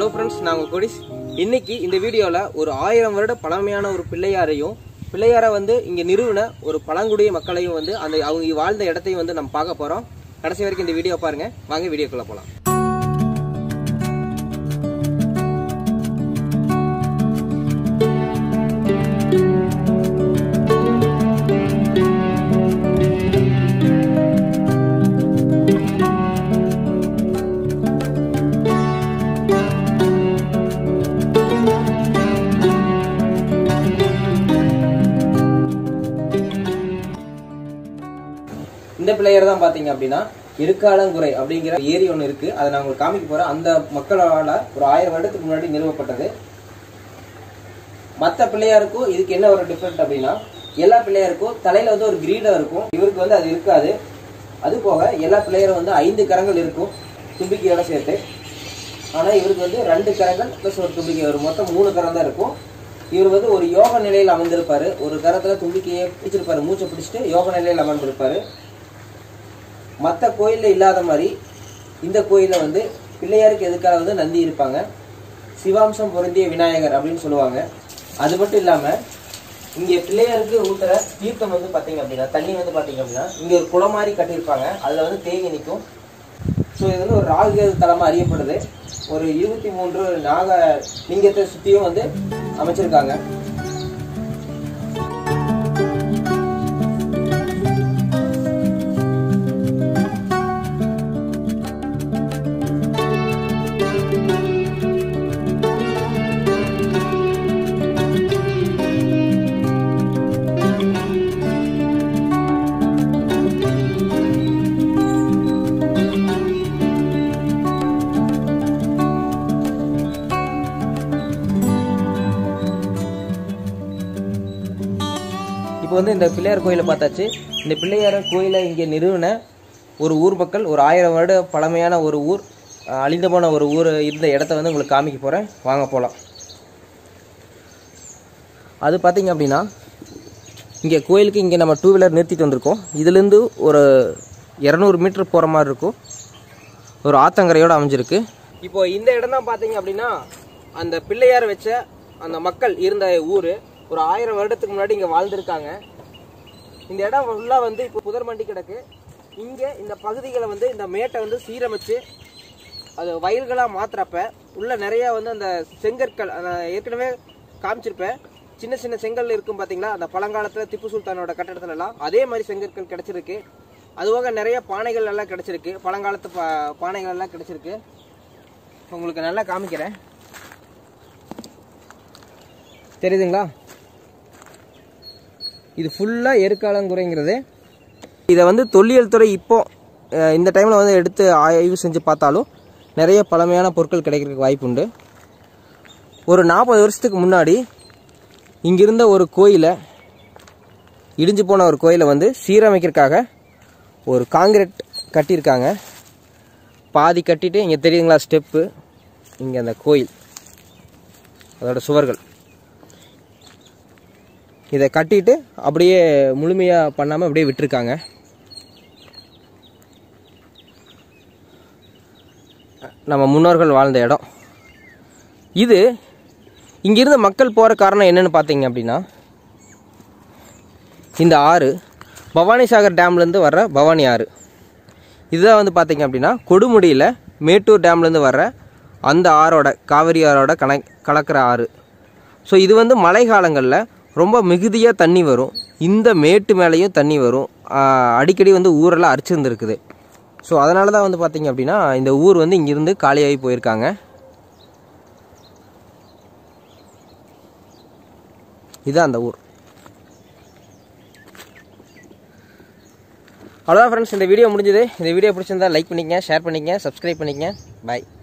friends நான் உங்கள் கொடிஸ் இன்னைக்கு இந்த வீடியோவில் ஒரு ஆயிரம் வருட பழமையான ஒரு பிள்ளையாரையும் பிள்ளையாரை வந்து இங்கே நிறுவன ஒரு பழங்குடிய மக்களையும் வந்து அந்த அவங்க வாழ்ந்த இடத்தையும் வந்து நம்ம பார்க்க போகிறோம் கடைசி வரைக்கும் இந்த வீடியோ பாருங்க வாங்க வீடியோக்குள்ளே போகலாம் இந்த பிள்ளையர் தான் பார்த்தீங்க அப்படின்னா இருக்காலங்குறை அப்படிங்கிற ஏரி ஒன்று இருக்கு அதை நான் உங்களுக்கு காமிக்க போறேன் அந்த மக்களால் ஒரு ஆயிரம் வருடத்துக்கு முன்னாடி நிறுவப்பட்டது மற்ற பிள்ளையாருக்கும் இதுக்கு என்ன ஒரு டிஃப்ரெண்ட் அப்படின்னா எல்லா பிள்ளையாருக்கும் தலையில வந்து ஒரு கிரீடம் இருக்கும் இவருக்கு வந்து அது இருக்காது அது போக எல்லா பிள்ளையரும் வந்து ஐந்து கரங்கள் இருக்கும் தும்பிக்கையோட சேர்த்து ஆனா இவருக்கு வந்து ரெண்டு கரங்கள் ப்ளஸ் ஒரு தும்பிக்கை ஒரு மொத்தம் மூணு கரம் தான் இருக்கும் இவர் வந்து ஒரு யோக நிலையில் அமர்ந்திருப்பாரு ஒரு கரத்துல தும்பிக்கையை பிடிச்சிருப்பாரு மூச்சை பிடிச்சிட்டு யோக நிலையில் அமர்ந்திருப்பாரு மற்ற கோயிலில் இல்லாத மாதிரி இந்த கோயிலில் வந்து பிள்ளையாருக்கு எதுக்காக வந்து நந்தி இருப்பாங்க சிவாம்சம் பொருந்திய விநாயகர் அப்படின்னு சொல்லுவாங்க அது மட்டும் இல்லாமல் இங்கே பிள்ளையாருக்கு ஊத்துற தீர்த்தம் வந்து பார்த்தீங்க அப்படின்னா தண்ணி வந்து பார்த்தீங்க அப்படின்னா இங்கே ஒரு குளம் மாதிரி கட்டியிருப்பாங்க அதில் வந்து தேங்கி நிற்கும் ஸோ இது வந்து ஒரு ராகு தலமாக அறியப்படுது ஒரு இருபத்தி மூன்று நாக லிங்கத்தை சுற்றியும் வந்து அமைச்சிருக்காங்க இப்போ வந்து இந்த பிள்ளையார் கோயிலை பார்த்தாச்சு இந்த பிள்ளையார் கோயிலை இங்கே நிறுவன ஒரு ஊர் மக்கள் ஒரு ஆயிரம் வருட பழமையான ஒரு ஊர் அஹ், அழிந்து போன ஒரு ஊர் இருந்த இடத்த வந்து உங்களுக்கு காமிக்க போகிறேன் வாங்க போகலாம் அது பார்த்தீங்க அப்படின்னா இங்கே கோயிலுக்கு இங்கே நம்ம டூ வீலர் நிறுத்திட்டு வந்திருக்கோம் இதுலேருந்து ஒரு இரநூறு மீட்டர் போகிற மாதிரி இருக்கும் ஒரு ஆத்தங்கரையோடு அமைஞ்சிருக்கு இப்போ இந்த இடம் தான் பார்த்தீங்க அப்படின்னா அந்த பிள்ளையார் வச்ச அந்த மக்கள் இருந்த ஊர் ஒரு ஆயிரம் வருடத்துக்கு முன்னாடி இங்கே வாழ்ந்திருக்காங்க இந்த இடம் ஃபுல்லாக வந்து இப்போ புதர் மண்டி கிடக்கு இங்கே இந்த பகுதிகளை வந்து இந்த மேட்டை வந்து சீரமைச்சு அது வயல்களாக மாத்துறப்ப உள்ள நிறைய வந்து அந்த செங்கற்கள் நான் ஏற்கனவே காமிச்சிருப்பேன் சின்ன சின்ன செங்கல் இருக்கும் பார்த்தீங்களா அந்த பழங்காலத்தில் திப்பு சுல்தானோட கட்டடத்துல எல்லாம் அதே மாதிரி செங்கற்கள் கிடைச்சிருக்கு அதுபோக நிறைய பானைகள் எல்லாம் கிடைச்சிருக்கு பழங்காலத்து பா பானைகள் எல்லாம் கிடைச்சிருக்கு உங்களுக்கு நல்லா காமிக்கிறேன் தெரியுதுங்களா இது ஃபுல்லாக எருக்காலங்குறைங்கிறது இதை வந்து தொல்லியல் துறை இப்போ அஹ், இந்த டைமில் வந்து எடுத்து ஆய்வு செஞ்சு பார்த்தாலும் நிறைய பழமையான பொருட்கள் கிடைக்கிறதுக்கு வாய்ப்பு உண்டு ஒரு நாற்பது வருஷத்துக்கு முன்னாடி இங்கிருந்த ஒரு கோயிலை இடிஞ்சு போன ஒரு கோயிலை வந்து சீரமைக்கிறதுக்காக ஒரு காங்கிரீட் கட்டியிருக்காங்க பாதி கட்டிட்டு இங்கே தெரியுதுங்களா ஸ்டெப்பு இங்கே அந்த கோயில் அதோட சுவர்கள் இதை கட்டிட்டு அப்படியே முழுமையாக பண்ணாமல் அப்படியே விட்டுருக்காங்க நம்ம முன்னோர்கள் வாழ்ந்த இடம் இது இங்கிருந்து மக்கள் போகிற காரணம் என்னன்னு பார்த்தீங்க அப்படின்னா இந்த ஆறு பவானிசாகர் டேம்லேருந்து வர்ற பவானி ஆறு இதுதான் வந்து பார்த்தீங்க அப்படின்னா கொடுமுடியில் மேட்டூர் டேம்லேருந்து வர்ற அந்த ஆறோட காவிரி ஆறோட கண கலக்கிற ஆறு ஸோ இது வந்து மழை காலங்களில் ரொம்ப மிகுதியாக தண்ணி வரும் இந்த மேட்டு மேலேயும் தண்ணி வரும் ஆஹ் அடிக்கடி வந்து ஊரெல்லாம் அரிச்சிருந்துருக்குது ஸோ அதனால தான் வந்து பார்த்தீங்க அப்படின்னா இந்த ஊர் வந்து இங்கிருந்து காலியாகி போயிருக்காங்க இதுதான் அந்த ஊர் அவ்வளோதான் ஃப்ரெண்ட்ஸ் இந்த வீடியோ முடிஞ்சது இந்த வீடியோ பிடிச்சிருந்தா லைக் பண்ணிக்கங்க ஷேர் பண்ணிக்கங்க சப்ஸ்கிரைப் பண்ணிக்கங்க பாய்